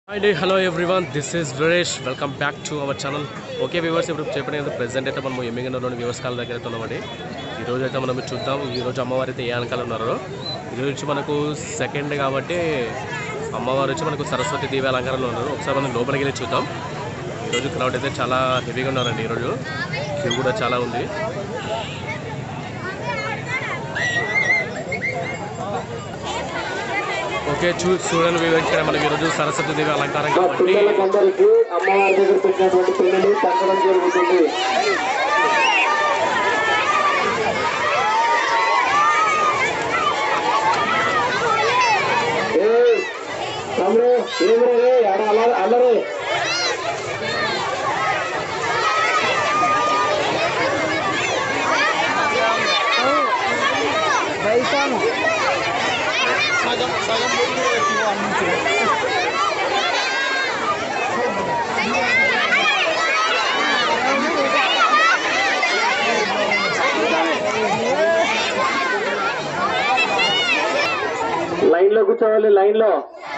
Hi డే hello everyone this is Veeresh welcome back to our channel okay viewers ఇప్పుడు చెప్పిన present అయితే మనం ఎమ్మిగనలోని వ్యూవర్స్ కాల దగ్గర అయితే ఉన్నామండి ఈ రోజు అయితే మనం చూద్దాం ఈ రోజు అమ్మవారు అయితే ఏ అనకాలు ఉన్నారో ఈ రోజు మనకు సెకండ్ కాబట్టి అమ్మవారు వచ్చి మనకు సరస్వతి దేవి అలంకారంలో ఉన్నారు ఒకసారి మనం లోపలికి వెళ్ళి చూద్దాం ఈరోజు క్రౌడ్ అయితే చాలా హెవీగా ఉన్నారండి ఈరోజు క్యూ కూడా చాలా ఉంది ఓకే చూ చూడండి వ్యూవర్స్ ఇక్కడ మనకి ఈరోజు సరస్వతి దేవి అలంకారం మా కాబట్టి పిల్లలకందరికీ అమ్మవారి దగ్గర పెట్టినటువంటి పిల్లలు తగ్గడం జరుగుతుంది ఏయ్, తమ్ముడు ఏమిరా రే ఆడ అల్ల- అల్లరి లైన్ లో కూర్చోవాలి లైన్ లో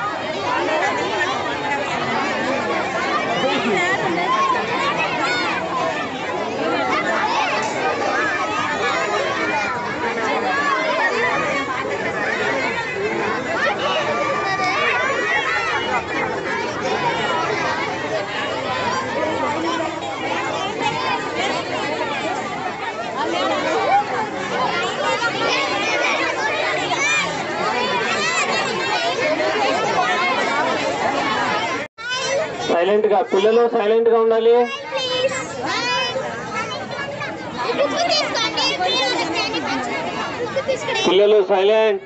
సైలెంట్ గా పిల్లలు సైలెంట్ గా ఉండాలి పిల్లలు సైలెంట్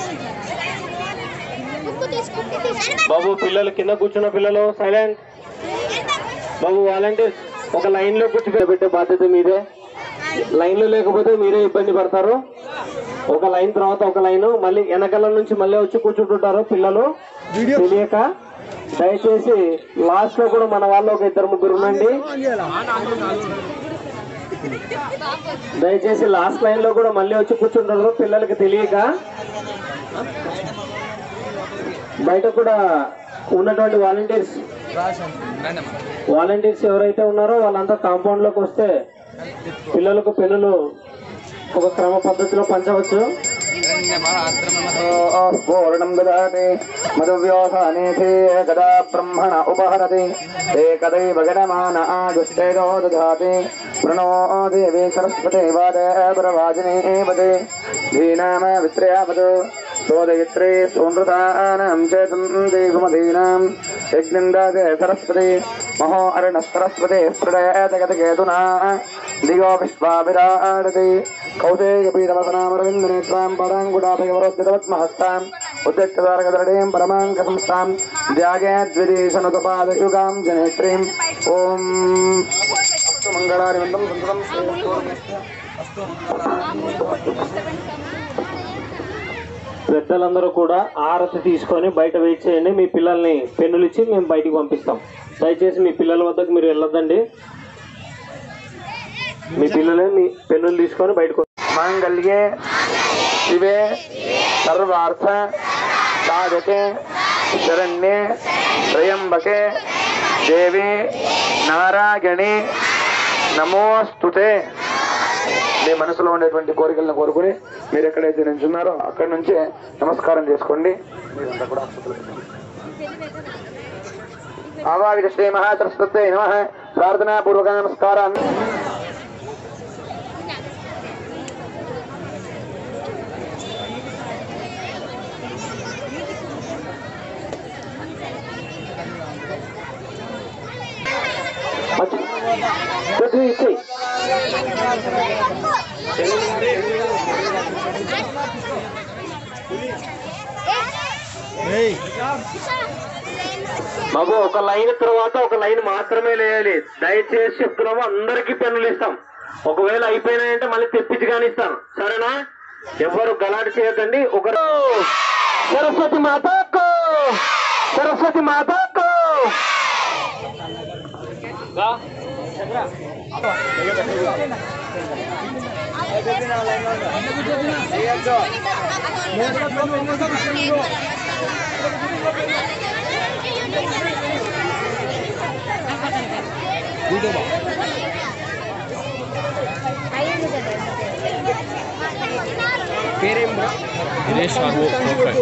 బాబు పిల్లలు కింద కూర్చున్న పిల్లలు సైలెంట్ బాబు వాలంటీర్స్ ఒక లైన్ లో కూర్చోబెట్టే బాధ్యత మీదే లైన్ లో లేకపోతే మీరే ఇబ్బంది పడతారు ఒక లైన్ తర్వాత ఒక లైన్ మళ్ళీ వెనకాల నుంచి మళ్ళీ వచ్చి కూర్చుంటుంటారు పిల్లలు తెలియక దయచేసి లాస్ట్ లో కూడా మన వాళ్ళు ఒక ఇద్దరు ముగ్గురు ఉండండి దయచేసి లాస్ట్ లైన్ లో కూడా మళ్ళీ వచ్చి కూర్చుంటారు పిల్లలకి తెలియక బయట కూడా ఉన్నటువంటి వాలంటీర్స్ వాలంటీర్స్ ఎవరైతే ఉన్నారో వాళ్ళంతా కాంపౌండ్ లోకి వస్తే పిల్లలకు పెన్నులు ఒక క్రమ పద్ధతిలో పంచవచ్చు పూర్ణం దదాతి మధువ్యోసానేధే గదా బ్రహ్మణ ఉపహరతి ఏకదైవ గణమాన ఆదుష్టేదో దదాతి ప్రణో దేవి సరస్వతే వాదే ప్రవాజినే వదే ధీనామ విత్రయావతు సోదయిత్రే సోనృతానాం చేతంతి గుమదీనాం యజ్ఞందాదే సరస్వతి మహో అరుణ సరస్వతే స్ఫుటేతగతకేతునా దిగో విశ్వాభిరాడతి కౌశేయపీఠవసనామరవిందనేత్రాం పరాంగుడాభయవరోద్యతవత్మహస్తాం ఉద్యక్తదారగదరడీం పరమాంక సంస్థాం త్యాగేద్విదీశనుతపాదయుగాం జనేత్రీం ఓం అస్తు మంగళాని వందం సంతతం పెద్దలందరూ కూడా ఆరతి తీసుకొని బయట వెయిట్ చేయండి మీ పిల్లల్ని పెన్నులు ఇచ్చి మేము బయటికి పంపిస్తాం దయచేసి మీ పిల్లల వద్దకు మీరు వెళ్ళొద్దండి మీ పిల్లలే మీ పెన్నులు తీసుకొని బయటకు మాంగళ్యే శివే సర్వార్థ సాధకే శరణ్యే త్రయంబకే దేవి నారాయణి నమోస్తుతే మీ మనసులో ఉండేటువంటి కోరికలను కోరుకుని మీరు ఎక్కడైతే నించున్నారో అక్కడి నుంచే నమస్కారం చేసుకోండి మీరంతా కూడా ఆవావిక శ్రీ మహాసరస్వతే నమ ప్రార్థనా పూర్వక నమస్కారాన్ని కొద్దిగా ఇచ్చేయి బాబు ఒక లైన్ తర్వాత ఒక లైన్ మాత్రమే లేయాలి దయచేసి చెప్తున్నాము అందరికీ పెన్నులు ఇస్తాం ఒకవేళ అయిపోయినాయంటే మళ్ళీ తెప్పించి కానీ ఇస్తాను సరేనా ఎవరు గలాట చేయకండి ఒకరు సరస్వతి మాతకు సరస్వతి మాతకు Thank you. Dinesh RO profile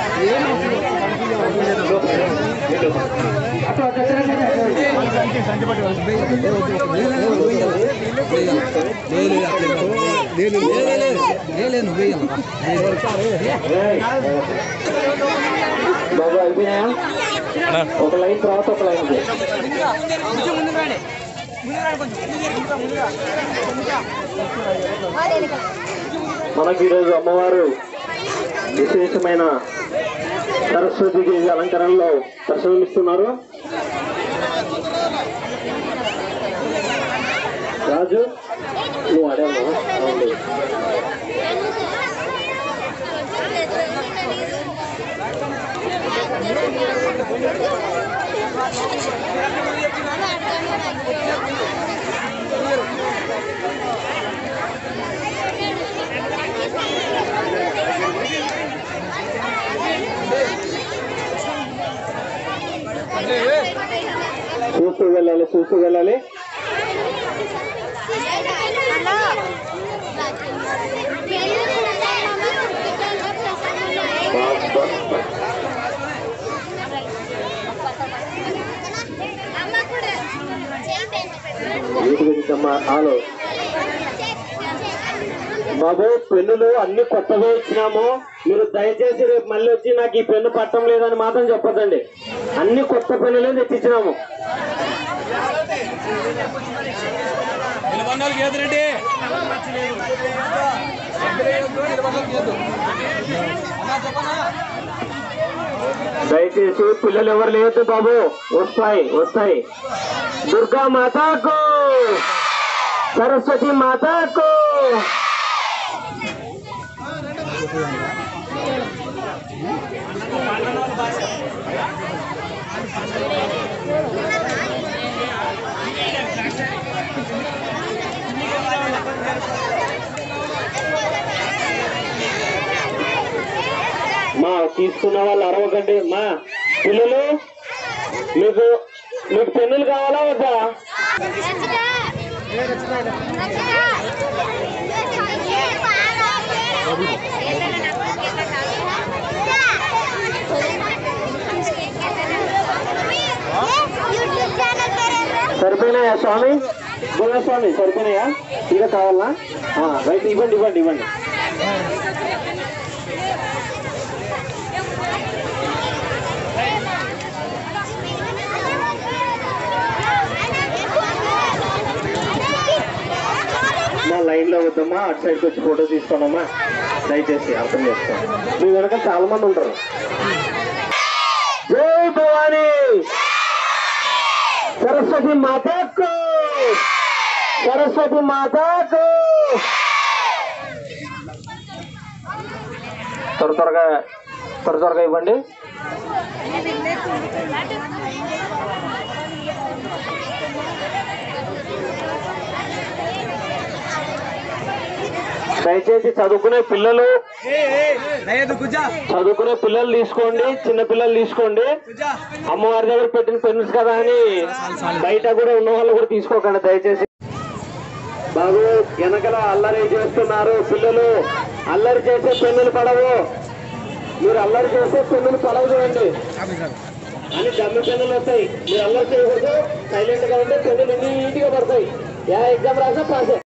బాబు అయిపోయినాయా అన్నా ఒక లైన్ తర్వాత ఒక లైన్ మనకి ఈరోజు అమ్మవారు విశేషమైన సరస్వతి దేవి అలంకరణలో దర్శనమిస్తున్నారు రాజు నువ్వు అడేమా అవును చూస్తూ వెళ్ళాలి చూస్తూ వెళ్ళాలి వీటి గురించి అమ్మా ఆలో బాబు పెన్నులు అన్ని కొత్తగా ఇచ్చినాము మీరు దయచేసి రేపు మళ్ళీ వచ్చి నాకు ఈ పెన్ను పట్టం లేదని మాత్రం చెప్పదండి అన్ని కొత్త పెన్నులే తెచ్చిచ్చినాము దయచేసి పిల్లలు ఎవరు లేదు బాబు వస్తాయి వస్తాయి దుర్గా మాతాకు సరస్వతి మాతాకు మా తీసుకున్న వాళ్ళు అరవకండి మా పిల్లలు మీకు మీకు పెన్నులు కావాలా వద్దా సరిపోయినాయా స్వామి గుణ స్వామి సరిపోయినాయా ఇంకా కావాలా ఆ, రైట్ ఇవ్వండి ఇవ్వండి ఇవ్వండి మా లైన్ లో వద్దమ్మా అటు సైడ్కి వచ్చి ఫోటో తీసుకోనమ్మా దయచేసి అర్థం చేసుకోండి మీ వెనక చాలా మంది ఉంటారు జై భవానీ సరస్వతి మాతాకు సరస్వతి మాతాకు త్వర త్వరగా త్వర త్వరగా ఇవ్వండి దయచేసి చదువుకునే పిల్లలు చదువుకునే పిల్లలు తీసుకోండి చిన్న పిల్లలు తీసుకోండి అమ్మవారి దగ్గర పెట్టిన పెన్స్ కదా అని బయట కూడా ఉన్న వాళ్ళు కూడా తీసుకోకండి దయచేసి బాబు వెనకల అల్లరి చేస్తున్నారు పిల్లలు అల్లరి చేసే పెన్నులు పడవు మీరు అల్లరి చేసే పెన్నులు పడవు చూడండి అని డమ్మి పెన్నులు వస్తాయి మీరు అల్లరి చేయకూడదు సైలెంట్ గా ఉంటే పెన్నులు నీట్ గా పడతాయి యా ఎగ్జామ్ రాసా పాసే